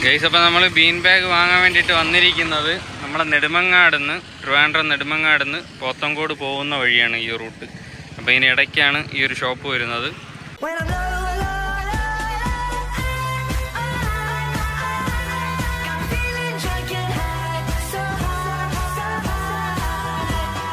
Guys അപ്പോൾ നമ്മൾ bean bag വാങ്ങാൻ വേണ്ടിയിട്ട് വന്നിരിക്കുന്നത് നമ്മളെ നെടുമങ്ങാടുന്ന് ട്രിവാൻഡ്രം നെടുമങ്ങാടുന്ന് പോത്തങ്കോട് പോകുന്ന വഴിയാണ് ഈ റൂട്ട് അപ്പോൾ ഇതിന് ഇടയ്ക്കാണ് ഈ ഒരു ഷോപ്പ് വരുന്നത് When I'm low, low, I'm feeling drunk and high, so high, so high.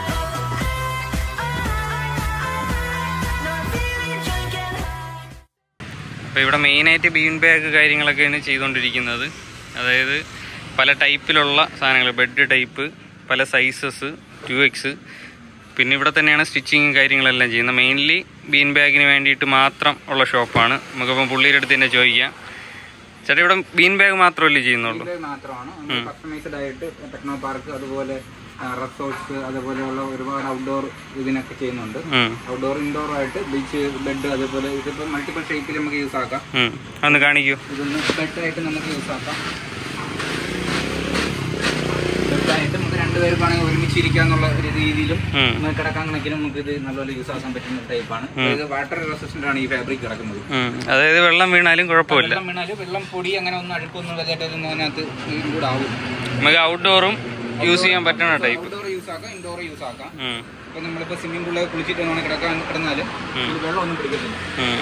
No, I'm feeling drunk and high. അപ്പോൾ ഇവിടെ മെയിനായിട്ട് ബീൻ ബാഗ് കാര്യങ്ങളൊക്കെയാണ് ചെയ്തുകൊണ്ടിരിക്കുന്നത് അതായത് പല ടൈപ്പിലുള്ള സാധനങ്ങൾ ബെഡ് ടൈപ്പ് പല സൈസസ് ടു എക്സ് പിന്നെ ഇവിടെ തന്നെയാണ് സ്റ്റിച്ചിങ്ങും കാര്യങ്ങളെല്ലാം ചെയ്യുന്നത് മെയിൻലി ബീൻ ബാഗിന് വേണ്ടിയിട്ട് മാത്രം ഉള്ള ഷോപ്പാണ് നമുക്കിപ്പം പുള്ളിയുടെ അടുത്ത് തന്നെ ചോദിക്കാം ചേട്ടാ ഇവിടെ ബീൻ ബാഗ് മാത്രമല്ലേ ചെയ്യുന്നുള്ളൂ ഇത് മാത്രമാണ് നമ്മൾ കസ്റ്റമൈസ്ഡ് ആയിട്ട് ടെക്നോ പാർക്ക് അതുപോലെ റിസോർട്ട്സ് അതുപോലെയുള്ള ഒരുപാട് ഔട്ട്ഡോർ ഇതിനൊക്കെ ചെയ്യുന്നുണ്ട് ഉം, ഔട്ട്ഡോർ ഇൻഡോർ ആയിട്ട് ബീച്ച് ബെഡ് അതുപോലെ ഇതിപ്പോൾ മൾട്ടിപ്പിൾ ഷേപ്പിൽ നമുക്ക് യൂസ് ആക്കാം ഉം. ഒന്ന് കാണിക്കൂ ഇതൊന്ന് ബെഡായിട്ട് നമുക്ക് യൂസ് ആക്കാം ബെഡായിട്ട് നമുക്ക് രണ്ടുപേർക്കാണെങ്കിൽ ഒരുമിച്ചിരിക്കാന്നുള്ള ഒരു രീതിയിലും ഉം. നമുക്ക് കിടക്കാൻ കണക്കിനും നമുക്ക് ഇത് നല്ലപോലെ യൂസ് ആക്കാൻ പറ്റുന്ന ടൈപ്പാണ് ഇത് വാട്ടർ റെസിസ്റ്റന്റ് ആണ് ഈ ഫാബ്രിക് കിടക്കുന്നത് ഉം. അതായത് വെള്ളം വീണാലും കുഴപ്പമില്ല വെള്ളം വീണാല് വെള്ളം പൊടി അങ്ങനെ ഒന്നും അഴുക്കൊന്നും വലുതായിട്ട് ഇതൊന്നും അതിനകത്ത് ഇൻക്ലൂഡ് ആവും നമുക്ക് ഔട്ട്ഡോറും യൂസ് ചെയ്യാൻ പറ്റുന്ന ടൈപ്പ് ഔട്ട്ഡോർ യൂസ് ആക്കാം ഇൻഡോർ യൂസ് ആക്കാം ഇപ്പൊ നമ്മളിപ്പോ സ്വിമ്മിംഗ് പൂളിൽ കുളിച്ചിട്ട് വേണം കിടക്കാൻ കിടന്നാലും ഇത് വെള്ളം ഒന്നും പിടിക്കത്തില്ല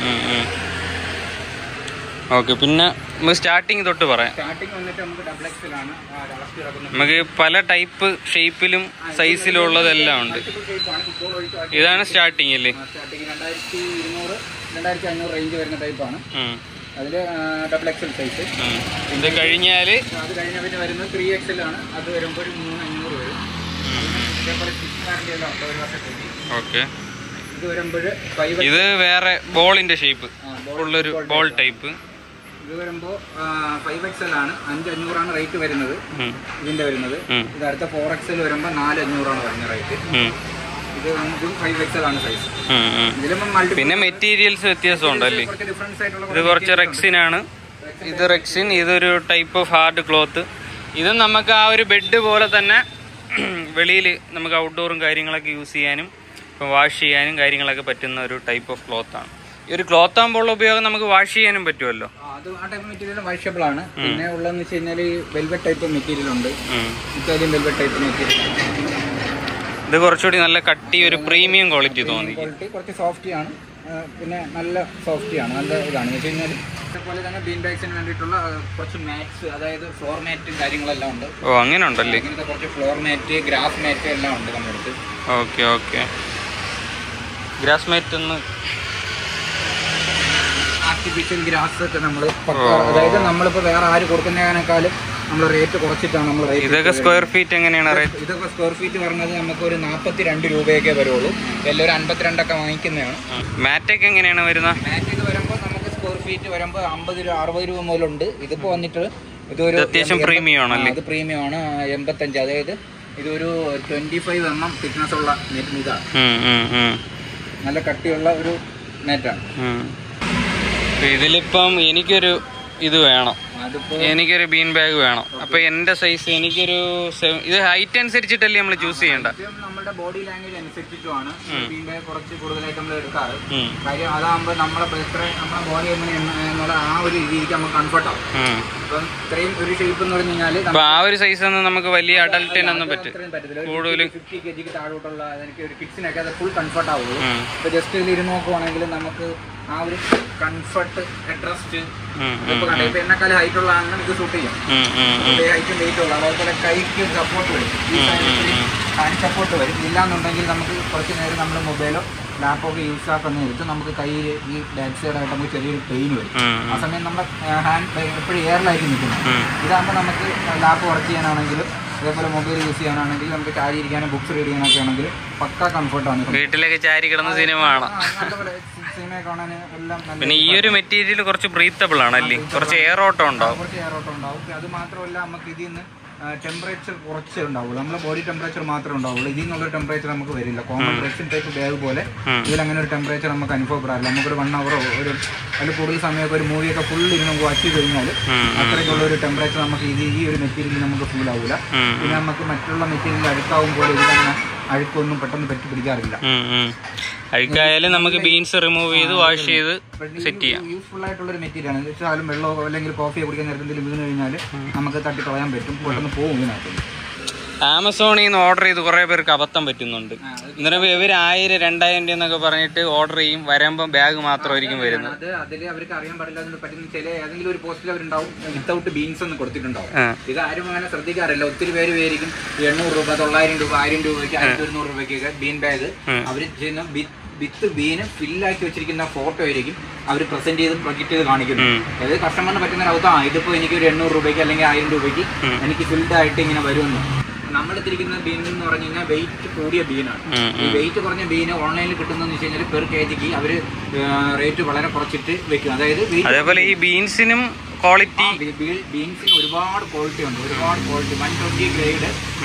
ഓക്കെ പിന്നെ നമുക്ക് സ്റ്റാർട്ടിങ് തൊട്ട് പറയാം സ്റ്റാർട്ടിങ് വന്നിട്ട് നമുക്ക് ഡബിൾ എക്സലാണ് ലാസ്റ്റ് കിടക്കുന്നത് നമുക്ക് പല ടൈപ്പ് ഷേപ്പിലും സൈസിലും ഉള്ളതെല്ലാം ഉണ്ട് മൾട്ടിപ്പിൾ ഷേപ്പാണ് ഫുട്ബോൾ ഒഴിച്ച് ഇതാണ് സ്റ്റാർട്ടിങ് അല്ലേ സ്റ്റാർട്ടിങ് രണ്ടായിരത്തി ഇരുന്നൂറ് രണ്ടായിരത്തി അഞ്ഞൂറ് റേഞ്ച് വരുന്ന ടൈപ്പാണ് ഉം, അതിൽ ഡബിൾ എക്സൽ സൈസ് ഉം. ഇത് കഴിഞ്ഞാൽ അത് കഴിഞ്ഞ പിന്നെ വരുന്നത് ത്രീ എക്സൽ ആണ് അത് വരുമ്പോൾ ഒരു മൂന്ന് അഞ്ഞൂറ് വരും ഇതേപോലെ സ്റ്റിച്ച് വാറണ്ടി എല്ലാം ഉണ്ട് ഒരു വർഷത്തേക്ക് ഓക്കെ ഇത് വരുമ്പോൾ ഫൈവ് ഇത് വേറെ ബോളിന്റെ ഷേപ്പ് ആ, ball- ഉള്ളൊരു ബോൾ ടൈപ്പ് ഇത് വരുമ്പോൾ ഫൈവ് എക്സൽ ആണ് അഞ്ച് അഞ്ഞൂറാണ് റേറ്റ് വരുന്നത് ഇതിന്റെ വരുന്നത് ഉം. ഇത് അടുത്ത ഫോർ എക്സൽ വരുമ്പോൾ നാല് അഞ്ഞൂറാണ് വരുന്ന റേറ്റ് ഇത് ഇതും ഫൈവ് എക്സൽ ആണ് സൈസ് ഇതിലും മൾട്ടി പിന്നെ മെറ്റീരിയൽസ് വ്യത്യാസമുണ്ട് അല്ലേ കുറച്ച് ഡിഫറൻസ് ആയിട്ടുള്ള ഇത് കുറച്ച് റെക്സിനാണ് ഇത് റെക്സിൻ ഇതൊരു ടൈപ്പ് ഓഫ് ഹാർഡ് ക്ലോത്ത് ഇത് നമുക്ക് ആ ഒരു ബെഡ് പോലെ തന്നെ വെളിയിൽ നമുക്ക് ഔട്ട്ഡോറും കാര്യങ്ങളൊക്കെ യൂസ് ചെയ്യാനും ഇപ്പം വാഷ് ചെയ്യാനും കാര്യങ്ങളൊക്കെ പറ്റുന്ന ഒരു ടൈപ്പ് ഓഫ് ക്ലോത്താണ് ഈ ഒരു ക്ലോത്ത് ആകുമ്പോൾ ഉപയോഗം നമുക്ക് വാഷ് ചെയ്യാനും പറ്റുമല്ലോ ആ, അത് ആ ടൈപ്പ് മെറ്റീരിയൽ വാഷബിൾ ആണ് പിന്നെ ഉള്ളതെന്ന് വെച്ച് കഴിഞ്ഞാൽ വെൽവെറ്റ് ടൈപ്പ് മെറ്റീരിയൽ ഉണ്ട് ഉം. ഇറ്റാലിയൻ വെൽവെറ്റ് ടൈപ്പ് മെറ്റീരിയൽ ഇത് കുറച്ചുകൂടി നല്ല കട്ടി ഒരു പ്രീമിയം ക്വാളിറ്റി തോന്നി ക്വാളിറ്റി കുറച്ച് സോഫ്റ്റി ആണ് ആ, പിന്നെ നല്ല സോഫ്റ്റി ആണ് നല്ല ഇതാണ് എന്ന് വെച്ച് കഴിഞ്ഞാൽ അതേപോലെ തന്നെ ബീൻ ബാഗ്സിന് വേണ്ടിയിട്ടുള്ള ആ, കുറച്ച് മാറ്റ്സ് അതായത് ഫ്ലോർ മാറ്റ് കാര്യങ്ങളെല്ലാം ഉണ്ട് ഓ അങ്ങനെ ഉണ്ടല്ലേ അങ്ങനത്തെ കുറച്ച് ഫ്ലോർ മാറ്റ് ഗ്രാസ് മാറ്റ് എല്ലാം ഉണ്ട് നമ്മുടെ അടുത്ത് ഓക്കെ ഓക്കെ ഗ്രാസ് മേറ്റ് ഒന്ന് ആർട്ടിഫിഷ്യൽ ഗ്രാസ് ഒക്കെ നമ്മൾ അതായത് നമ്മളിപ്പോൾ വേറെ ആര് കൊടുക്കുന്നതിനേക്കാളും നമ്മൾ റേറ്റ് കുറച്ചിട്ടാണ് നമ്മൾ റേറ്റ് ഇതൊക്കെ സ്ക്വയർ ഫീറ്റ് എങ്ങനെയാണ് റേറ്റ് ഇതൊക്കെ സ്ക്വയർ ഫീറ്റ് പറഞ്ഞത് നമുക്ക് ഒരു നാൽപ്പത്തി രണ്ട് രൂപയൊക്കെ വരുള്ളൂ എല്ലാം ഒരു അൻപത്തിരണ്ടൊക്കെ വാങ്ങിക്കുന്നതാണ് മാറ്റൊക്കെ എങ്ങനെയാണ് വരുന്നത് മാറ്റ് ഇത് വരുമ്പോൾ നമുക്ക് സ്ക്വയർ ഫീറ്റ് വരുമ്പോൾ അമ്പത് രൂപ അറുപത് രൂപ മുതലുണ്ട് ഇതിപ്പോൾ വന്നിട്ട് ഇതൊരു ഇത് അത്യാവശ്യം എൺപത്- premium ആണല്ലേ? ആ, ഇത് പ്രീമിയം ആണ് ആ, എൺപത്തഞ്ച് അതായത് ഇതൊരു twenty five M M thickness ഉള്ള നെറ്റ് ഇതാണ് ഉം, ഉം, ഉം. നല്ല കട്ടിയുള്ള ഒരു നെറ്റാണ് ഉം. ഇതിലിപ്പം എനിക്കൊരു ഇത് വേണം അതിപ്പോൾ എനിക്കൊരു ബീൻ ബാഗ് വേണം അപ്പൊ എന്റെ സൈസ് എനിക്കൊരു seven- ഇത് ഹൈറ്റ് അനുസരിച്ചിട്ടല്ലേ നമ്മൾ ചൂസ് ചെയ്യണ്ട ആദ്യം നമ്മുടെ ബോഡി ലാംഗ്വേജ് അനുസരിച്ചിട്ടുമാണ് ബീൻബേ കുറച്ച് കൂടുതലായിട്ട് നമ്മൾ എടുക്കാറ് ഉം. കാര്യം അതാകുമ്പോൾ നമ്മളെ എത്ര നമ്മളെ ബോഡി എങ്ങനെ എന്നുള്ള ആ ഒരു രീതിക്ക് നമുക്ക് കംഫർട്ട് ആവും ഉം. ഇപ്പം ഇത്രയും ഒരു ഷേപ്പ് എന്ന് പറഞ്ഞു കഴിഞ്ഞാൽ അപ്പൊ ആ ഒരു സൈസ് ഒന്നും നമുക്ക് വലിയ അഡൽട്ടിനൊന്നും പറ്റും കൂടുതലും ഫിഫ്റ്റി കെ ജിക്ക് താഴോട്ടുള്ള എനിക്ക് ഒരു കിഡ്സിനൊക്കെ അത് ഫുൾ കംഫർട്ട് ആവുള്ളൂ ഉം. ഇപ്പൊ ജസ്റ്റ് ഇതിൽ ഇരുന്ന് നോക്കുവാണെങ്കിൽ നമുക്ക് ആ ഒരു കംഫർട്ട് അഡ്രസ്റ്റ് ഉം, ഇപ്പൊ കണ്ടോ ഇപ്പൊ എന്നെക്കാളും ഹൈറ്റ് ഉള്ള ആണെങ്കിൽ ഇത് സൂട്ട് ചെയ്യും ഉം, ഉം, ഉം. ഹൈറ്റും വെയിറ്റും ഉള്ള അതേപോലെ കൈക്ക് സപ്പോർട്ട് വരും ഈ സൈഡിൽ ഹാൻഡ് സപ്പോർട്ട് വരും ഇല്ലാന്നുണ്ടെങ്കിൽ നമുക്ക് കുറച്ച് നേരം നമ്മുടെ മൊബൈലോ ലാപ്പൊക്കെ യൂസ് ആക്കുന്ന നേരത്ത് നമുക്ക് കയ്യിൽ ഈ ബാക്ക് സൈഡായിട്ട് നമുക്ക് ചെറിയൊരു പെയിൻ വരും ഉം, ആ സമയം നമ്മുടെ ഹാൻഡ് എപ്പോഴും എയറിലായിരിക്കും നിൽക്കുന്നത് ഉം. ഇതാകുമ്പോൾ ഇതാകുമ്പോൾ നമുക്ക് ലാപ്പ് വർക്ക് ചെയ്യാനാണെങ്കിലും അതേപോലെ മൊബൈൽ യൂസ് ചെയ്യാനാണെങ്കിലും നമുക്ക് ചാരി ഇരിക്കാനും ബുക്സ് റീഡ് ചെയ്യാനൊക്കെ ആണെങ്കിൽ പക്ക കംഫർട്ടാണ് വീട്ടിലൊക്കെ ചാരി കിടന്ന സിനിമ കാണാം സിനിമ കാണാൻ എല്ലാം നല്ല പിന്നെ ഈ ഒരു മെറ്റീരിയൽ കുറച്ച് ബ്രീത്തബിൾ ആണല്ലേ കുറച്ച് എയർ ഓട്ടം ഉണ്ടാവും കുറച്ച് എയറോട്ടം ഉണ്ടാവും പിന്നെ അത് മാത്രമല്ല നമുക്ക് ഇതിൽ നിന്ന് ടെമ്പറേച്ചർ കുറച്ച് ഉണ്ടാവുള്ളൂ നമ്മുടെ ബോഡി ടെമ്പറേച്ചർ മാത്രമേ ഉണ്ടാവുള്ളൂ ഇതിൽ നിന്നുള്ളൊരു ടെമ്പറേച്ചർ നമുക്ക് വരില്ല കോമൺ റെക്സിൻ ടൈപ്പ് ബാഗ് പോലെ ഉം. ഇതിൽ അങ്ങനെ ഒരു ടെമ്പറേച്ചർ നമുക്ക് അനുഭവപ്പെടാറില്ല നമുക്കൊരു വൺ അവറോ ഒരു അതിൽ കൂടുതൽ സമയമൊക്കെ ഒരു മൂവിയൊക്കെ ഫുൾ ഇരുന്ന് വാച്ച് ചെയ്ത് കഴിഞ്ഞാൽ ഉം, അത്രയ്ക്കുള്ള ഒരു ടെമ്പറേച്ചർ നമുക്ക് ഇത് ഈ ഒരു മെറ്റീരിയൽ നമുക്ക് ഫീൽ ആവില്ല ഉം, പിന്നെ നമുക്ക് മറ്റുള്ള മെറ്റീരിയൽ അടുക്കാവും പോലെ ഇതിലങ്ങനെ അഴുക്കൊന്നും പെട്ടെന്ന് പറ്റി പിടിക്കാറില്ല ഉം, ഉം. അഴുക്കായാലും നമുക്ക് ബീൻസ് റിമൂവ് ചെയ്ത് വാഷ് ചെയ്ത് സെറ്റ് ചെയ്യാം യൂസ്ഫുൾ ആയിട്ടുള്ള ഒരു മെറ്റീരിയൽ ആണ് വെച്ചാലും വെള്ളമോ അല്ലെങ്കിൽ കോഫിയോ കുടിക്കാൻ നേരത്തെ എന്തെങ്കിലും വീണ് കഴിഞ്ഞാൽ നമുക്ക് തട്ടി കളയാൻ പറ്റും പെട്ടെന്ന് പോകും ഇതിനകത്ത് ആമസോണിൽ നിന്ന് ഓർഡർ ചെയ്ത് കുറെ പേർക്ക് അബദ്ധം പറ്റുന്നുണ്ട് എന്നിട്ട് ഇവർ ആയിരം രണ്ടായിരം രൂപ എന്നൊക്കെ പറഞ്ഞിട്ട് ഓർഡർ ചെയ്യും വരുമ്പോൾ ബാഗ് മാത്രമായിരിക്കും വരുന്നത് അത് അതിൽ അവർക്ക് അറിയാൻ പാടില്ല എന്ന് പറ്റുന്ന ചില ഏതെങ്കിലും ഒരു പോസ്റ്റിൽ അവരുണ്ടാവും വിത്തൗട്ട് ബീൻസ് എന്ന് കൊടുത്തിട്ടുണ്ടാവും ആ. ഇത് ആരും അങ്ങനെ ശ്രദ്ധിക്കാറില്ല ഒത്തിരി പേര് പേരിക്കും എണ്ണൂറ് രൂപ തൊള്ളായിരം രൂപ ആയിരം രൂപയ്ക്ക് ആയിരത്തി ഒരുന്നൂറ് രൂപയ്ക്കൊക്കെ ബീൻ ബാഗ് അവർ ചെയ്യുന്ന ബി- വിത്ത് ബീന് ഫില്ലാക്കി വെച്ചിരിക്കുന്ന ഫോട്ടോ ആയിരിക്കും അവർ പ്രസന്റ് ചെയ്ത് പ്രൊജക്ട് ചെയ്ത് കാണിക്കുന്നു ഉം. അതായത് കസ്റ്റമറിന് പറ്റുന്ന ഒരു അവസ്ഥ ആ ഇതിപ്പോ എനിക്ക് ഒരു എണ്ണൂറ് രൂപയ്ക്ക് അല്ലെങ്കിൽ ആയിരം രൂപയ്ക്ക് എനിക്ക് ഫിൽഡ് ആയിട്ട് ഇങ്ങനെ വരുമെന്ന് നമ്മൾ എത്തിരിക്കുന്ന ബീൻ എന്ന് പറഞ്ഞു കഴിഞ്ഞാൽ വെയിറ്റ് കൂടിയ ബീനാണ് ഉം, ഈ വെയിറ്റ് കുറഞ്ഞ ബീന് ഓൺലൈനിൽ കിട്ടുന്നതെന്ന് വെച്ച് കഴിഞ്ഞാൽ പെർ കെ ജിക്ക് അവർ റേറ്റ് വളരെ കുറച്ചിട്ട് വെക്കും അതായത് weight അതേപോലെ ഈ ബീൻസിനും ക്വാളിറ്റി ബീ- ബീ- ബീൻസിന് ഒരുപാട് ക്വാളിറ്റി ഉണ്ട് ഒരുപാട് quality one twenty grade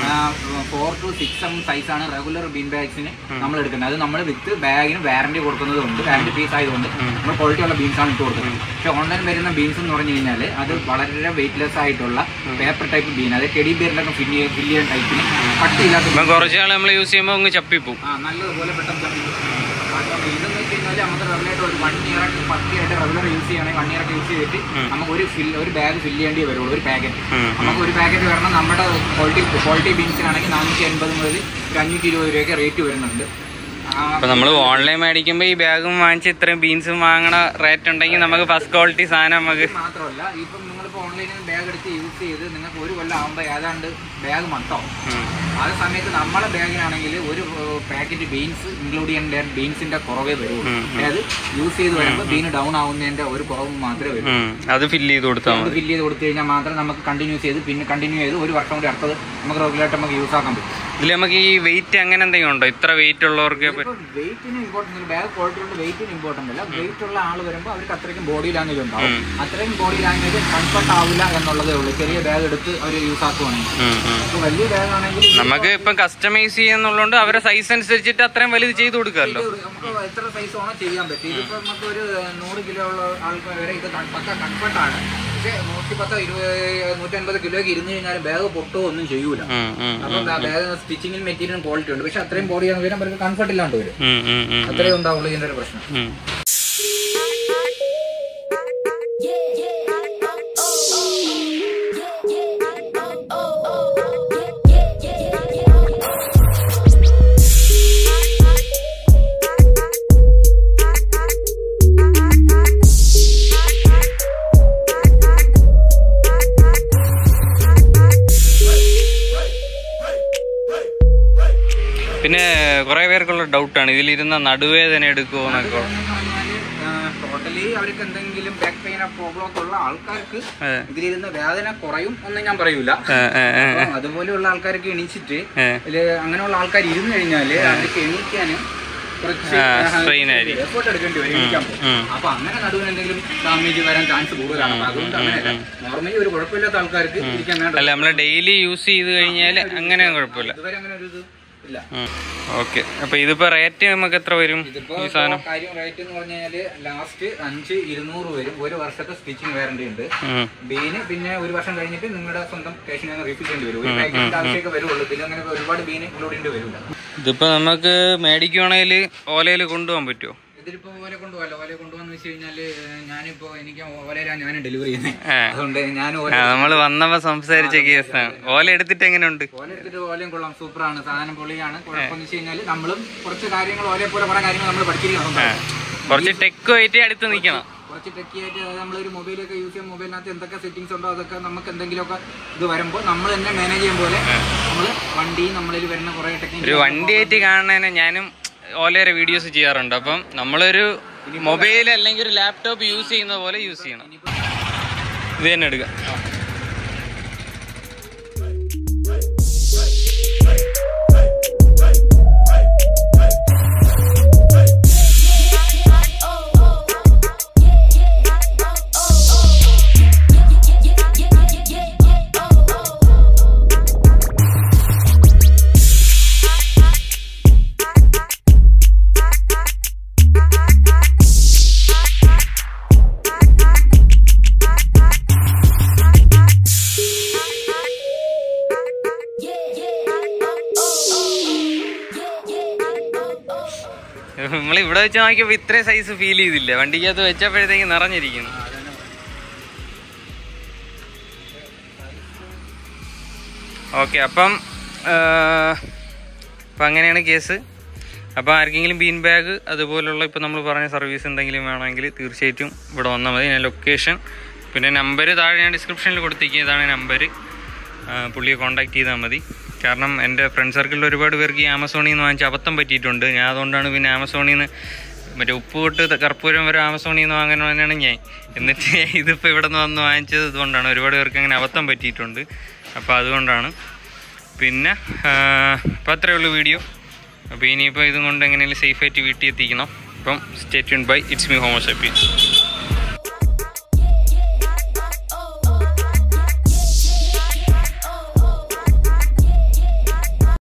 four to six M size ആണ് റെഗുലർ ബീൻ ബാഗ്സിന് നമ്മൾ എടുക്കുന്നത് അത് നമ്മൾ വിത്ത് ബാഗിന് വാറന്റി കൊടുക്കുന്നതുകൊണ്ട് വാറന്റി ഫീസ് ആയതുകൊണ്ട് നമ്മൾ ക്വാളിറ്റി ഉള്ള ബീൻസ് ആണ് ഇട്ട് കൊടുക്കുന്നത് പക്ഷെ ഓൺലൈൻ വരുന്ന ബീൻസ് എന്ന് പറഞ്ഞു കഴിഞ്ഞാൽ അത് വളരെ വെയിറ്റ്ലെസ് ആയിട്ടുള്ള പേപ്പർ ടൈപ്പ് ബീൻ അതായത് ടെഡി ബിയറിലൊക്കെ ഫില്ല് ഫില്ല് ചെയ്യുന്ന ടൈപ്പിന് കട്ടിയില്ലാത്ത ഇപ്പം കുറച്ച് നാൾ നമ്മൾ യൂസ് ചെയ്യുമ്പോൾ അങ്ങ് ചപ്പിപ്പോവും ആ നല്ലതുപോലെ പെട്ടെന്ന് ചപ്പിക്കും. അപ്പം ഇതെന്ന് വെച്ച് കഴിഞ്ഞാൽ നമുക്ക് റെഗുലായിട്ട് ഒരു വൺ ഇയർ ആയിട്ട് പത്തിയായിട്ട് റെഗുലർ യൂസ് ചെയ്യണമെങ്കിൽ വൺ ഇയർ ഒക്കെ യൂസ് ചെയ്തിട്ട് നമുക്ക് ഒരു ഫിൽ ഒരു ബാഗ് ഫില്ല് ചെയ്യേണ്ടി വരുള്ളൂ ഒരു പാക്കറ്റ് ഉം, നമുക്ക് ഒരു പാക്കറ്റ് വരണം നമ്മുടെ ക്വാളിറ്റി ക്വാളിറ്റി ബീൻസിനാണെങ്കിൽ നാനൂറ്റി അൻപത് മുതൽ ഒരു അഞ്ഞൂറ്റി ഇരുപത് രൂപയൊക്കെ റേറ്റ് വരുന്നുണ്ട് ആ, അപ്പൊ നമ്മൾ ഓൺലൈൻ മേടിക്കുമ്പോൾ ഈ ബാഗും വാങ്ങിച്ച് ഇത്രയും ബീൻസും വാങ്ങണ റേറ്റ് ഉണ്ടെങ്കിൽ നമുക്ക് ഫസ്റ്റ് ക്വാളിറ്റി സാധനം നമുക്ക് ഇത് മാത്രമല്ല ഇപ്പം നിങ്ങളിപ്പോൾ ഓൺലൈനിൽ ബാഗ് എടുത്ത് യൂസ് ചെയ്ത് നിങ്ങൾക്ക് ഒരു കൊല്ലം ആകുമ്പോൾ ഏതാണ്ട് ബാഗ് മൊത്തം ഉം. ആ സമയത്ത് നമ്മളെ ബാഗിനാണെങ്കിൽ ഒരു പാക്കറ്റ് ബീൻസ് ഇൻക്ലൂഡ് ചെയ്യേണ്ട ബീൻസിന്റെ കുറവേ വരുള്ളൂ ഉം, ഉം. അതായത് യൂസ് ചെയ്ത് വരുമ്പോൾ ബീന് ഡൗൺ ആവുന്നതിന്റെ ഒരു കുറവ് മാത്രമേ വരൂ ഉം. അത് ഫില്ല് ചെയ്ത് കൊടുത്താൽ അത് മതി ഫില്ല് ചെയ്ത് കൊടുത്തു കഴിഞ്ഞാൽ മാത്രം നമുക്ക് കണ്ടിന്യൂ ചെയ്ത് പിന്നെ കണ്ടിന്യൂ ചെയ്ത് ഒരു വർഷം കൂടി അടുത്തത് നമുക്ക് റെഗുലറായിട്ട് നമുക്ക് യൂസ് ആക്കാൻ പറ്റും ഇതിൽ നമുക്ക് ഈ വെയിറ്റ് അങ്ങനെ എന്തെങ്കിലും ഉണ്ടോ ഇത്ര വെയിറ്റ് ഉള്ളവർക്ക് പ- വെയിറ്റിന് ഇമ്പോർട്ടൻസ് ബാഗ് ക്വാളിറ്റി കൊണ്ട് വെയിറ്റിന് ഇമ്പോർട്ടൻ്റ് അല്ല വെയിറ്റ് ഉള്ള ആൾ വരുമ്പോൾ അവർക്ക് അത്രയ്ക്കും ബോഡി ലാംഗ്വേജ് ഉണ്ടാവും അത്രയും ബോഡി ലാംഗ്വേജ് കംഫർട്ട് ആവില്ല എന്നുള്ളതേ ഉള്ളൂ ചെറിയ ബാഗ് എടുത്ത് അവർ യൂസ് ആക്കുവാണെങ്കിൽ ഉം, ഉം. അപ്പോൾ വലിയ ബാഗ് ആണെങ്കിൽ നമുക്ക് ഇപ്പം കസ്റ്റമൈസ് ചെയ്യുന്നുള്ളതുകൊണ്ട് അവരെ സൈസ് അനുസരിച്ചിട്ട് അത്രയും വലുത് ചെയ്ത് കൊടുക്കാമല്ലോ ഇത് നമുക്ക് എത്ര സൈസ് വേണോ ചെയ്യാൻ പറ്റും ഇതിപ്പോ നമുക്ക് ഒരു നൂറ് കിലോ ഉള്ള ആൾക്കാർ വരെ ഇത് കൺ- പക്ക കംഫർട്ടാണ് പക്ഷേ നൂറ്റി പത്ത് ഇരുപത് നൂറ്റൻപത് കിലോയ്ക്ക് ഇരുന്ന് കഴിഞ്ഞാൽ ബാഗ് പൊട്ടോ ഒന്നും ചെയ്യൂല ഉം, ഉം, അപ്പം ബാഗ് സ്റ്റിച്ചിങ്ങിൽ മെറ്റീരിയൽ ക്വാളിറ്റി ഉണ്ട് പക്ഷെ അത്രയും ബോഡി ആണ് വരും അവർക്ക് കംഫർട്ട് ഇല്ലാണ്ട് വരും ഉം, ഉം, ഉം, അത്രേ ഉണ്ടാവുള്ളൂ ഇതിന്റെ ഒരു പ്രശ്നം ഉം. പിന്നെ കുറെ പേർക്കുള്ള ഡൗട്ടാണ് ഇതിലിരുന്ന നടുവേദന എടുക്കുമോ എന്നൊക്കെ ടോട്ടലി അവർക്ക് എന്തെങ്കിലും ബാക്ക് പെയിൻ പ്രോബ്ലം ഒക്കെ ഉള്ള ആൾക്കാർക്ക് ഏ, ഇതിലിരുന്ന് വേദന കുറയും ഒന്നും ഞാൻ പറയൂല ഏ, ഏ, ഏ, അപ്പം അതുപോലെയുള്ള ആൾക്കാർക്ക് എണീച്ചിട്ട് ഏ. ഇതില് അങ്ങനെയുള്ള ആൾക്കാർ ഇരുന്ന് കഴിഞ്ഞാല് അവർക്ക് എണീക്കാനും കുറച്ച് ആ, strain ആയിരിക്കും. എഫേർട്ട് എടുക്കേണ്ടി വരും എണീക്കാൻ ഉം. അപ്പൊ അങ്ങനെ നടുവിന് എന്തെങ്കിലും ഡാമേജ് വരാൻ ചാൻസ് കൂടുതലാണ് അപ്പൊ അതുകൊണ്ട് അങ്ങനെയല്ല നോർമലി ഒരു കുഴപ്പമില്ലാത്ത ആൾക്കാർക്ക് ഇരിക്കാൻ വേണ്ട അല്ല നമ്മൾ ഡെയിലി യൂസ് ചെയ്ത് കഴിഞ്ഞാൽ അങ്ങനെ കുഴപ്പമില്ല ഇതുവരെ അങ്ങനെ ഒരു ഇത് ഇല്ല ഓക്കെ അപ്പൊ ഇതിപ്പോ റേറ്റ് നമുക്ക് എത്ര വരും ഇതിപ്പോ ഈ സാധനം കാര്യം റേറ്റ് എന്ന് പറഞ്ഞു കഴിഞ്ഞാല് ലാസ്റ്റ് അഞ്ച് ഇരുന്നൂറ് വരും ഒരു വർഷത്തെ സ്റ്റിച്ചിങ് വാറന്റി ഉണ്ട് ഉം. ബീന് പിന്നെ ഒരു വർഷം കഴിഞ്ഞിട്ട് നിങ്ങളുടെ സ്വന്തം ക്യാഷിന് റീഫിൽ ചെയ്യേണ്ടി വരും ഒരു പാക്കറ്റിന്റെ ആവശ്യമൊക്കെ വരുള്ളൂ പിന്നെ അങ്ങനെ ഒരുപാട് ബീന് ഇൻക്ലൂഡ് ചെയ്യേണ്ടി വരില്ല ഇതിപ്പോ നമുക്ക് മേടിക്കുവാണെങ്കിൽ ഓലയിൽ കൊണ്ടുപോകാൻ പറ്റുമോ ഇതിലിപ്പോ ഓല കൊണ്ടുപോകല്ലോ ഓല കൊണ്ടുപോകാന്ന് വെച്ച് കഴിഞ്ഞാല് ഞാനിപ്പോ എനിക്ക് ഓലയിലാണ് ഞാൻ ഡെലിവറി ചെയ്യുന്നത് ഏ. അതുകൊണ്ട് ഞാൻ ഓല ആ നമ്മൾ വന്നപ്പോ സംസാരിച്ച കേസാണ് ഓല എടുത്തിട്ട് എങ്ങനെയുണ്ട് ഓല എടുത്തിട്ട് ഓലയും കൊള്ളാം സൂപ്പറാണ് സാധനം പൊളിയാണ് കുഴപ്പമെന്ന് വെച്ച് കഴിഞ്ഞാൽ നമ്മളും കുറച്ച് കാര്യങ്ങൾ ഓലയെ പോലെ കുറെ കാര്യങ്ങൾ നമ്മൾ പഠിച്ചിരിക്കണം കുറച്ച് ടെക്ക് ആയിട്ട് അടുത്ത് നിൽക്കണം കുറച്ച് ടെക്കി ആയിട്ട് അതായത് നമ്മളൊരു മൊബൈലൊക്കെ യൂസ് ചെയ്യുന്ന മൊബൈലിനകത്ത് എന്തൊക്കെ സെറ്റിംഗ്സ് ഉണ്ടോ അതൊക്കെ നമുക്ക് എന്തെങ്കിലുമൊക്കെ ഇത് വരുമ്പോൾ നമ്മൾ തന്നെ മാനേജ് ചെയ്യും പോലെ നമ്മൾ വണ്ടി നമ്മളിൽ വരുന്ന കുറേ ഒരു ടെക്നിക്ക് വണ്ടി ആയിട്ട് കാണുന്നതിന് ഞാനും ഓലയുടെ വീഡിയോസ് ചെയ്യാറുണ്ട് അപ്പം നമ്മളൊരു മൊബൈൽ അല്ലെങ്കിൽ ഒരു ലാപ്ടോപ്പ് യൂസ് ചെയ്യുന്ന പോലെ യൂസ് ചെയ്യണം ഇത് തന്നെ എടുക്കാം ഞങ്ങൾ ഇവിടെ വെച്ച് നോക്കിയപ്പോൾ ഇത്രയും സൈസ് ഫീൽ ചെയ്തില്ല വണ്ടിക്കകത്ത് വെച്ചപ്പോഴത്തേക്ക് നിറഞ്ഞിരിക്കുന്നു ഓക്കെ അപ്പം അപ്പം അങ്ങനെയാണ് കേസ് അപ്പോൾ ആർക്കെങ്കിലും ബീൻ ബാഗ് അതുപോലുള്ള ഇപ്പോൾ നമ്മൾ പറഞ്ഞ സർവീസ് എന്തെങ്കിലും വേണമെങ്കിൽ തീർച്ചയായിട്ടും ഇവിടെ വന്നാൽ മതി ഞാൻ ലൊക്കേഷൻ പിന്നെ നമ്പർ താഴെ ഞാൻ ഡിസ്ക്രിപ്ഷനിൽ കൊടുത്തിരിക്കുക ഇതാണ് നമ്പർ പുള്ളിയെ കോൺടാക്ട് ചെയ്താൽ മതി കാരണം എൻ്റെ ഫ്രണ്ട് സർക്കിളിൽ ഒരുപാട് പേർക്ക് ഈ ആമസോണിൽ നിന്ന് വാങ്ങിച്ച് അബദ്ധം പറ്റിയിട്ടുണ്ട് ഞാൻ അതുകൊണ്ടാണ് പിന്നെ ആമസോണിൽ നിന്ന് മറ്റേ ഉപ്പ് തൊട്ട് കർപ്പൂരം വരെ ആമസോണിൽ നിന്ന് വാങ്ങാനാണ് ഞാൻ എന്നിട്ട് ഇതിപ്പോൾ ഇവിടെ നിന്ന് വന്ന് വാങ്ങിച്ചത് ഇതുകൊണ്ടാണ് ഒരുപാട് പേർക്ക് അങ്ങനെ അബദ്ധം പറ്റിയിട്ടുണ്ട് അപ്പോൾ അതുകൊണ്ടാണ് പിന്നെ അപ്പോൾ അത്രയേ ഉള്ളൂ വീഡിയോ അപ്പോൾ ഇനിയിപ്പോൾ ഇതും കൊണ്ട് എങ്ങനെയെങ്കിലും സേഫായിട്ട് വീട്ടിൽ എത്തിക്കണം അപ്പം സ്റ്റേറ്റ്യൂൺ ബൈ ഇറ്റ്സ് മീ ഹോമോസെപ്പി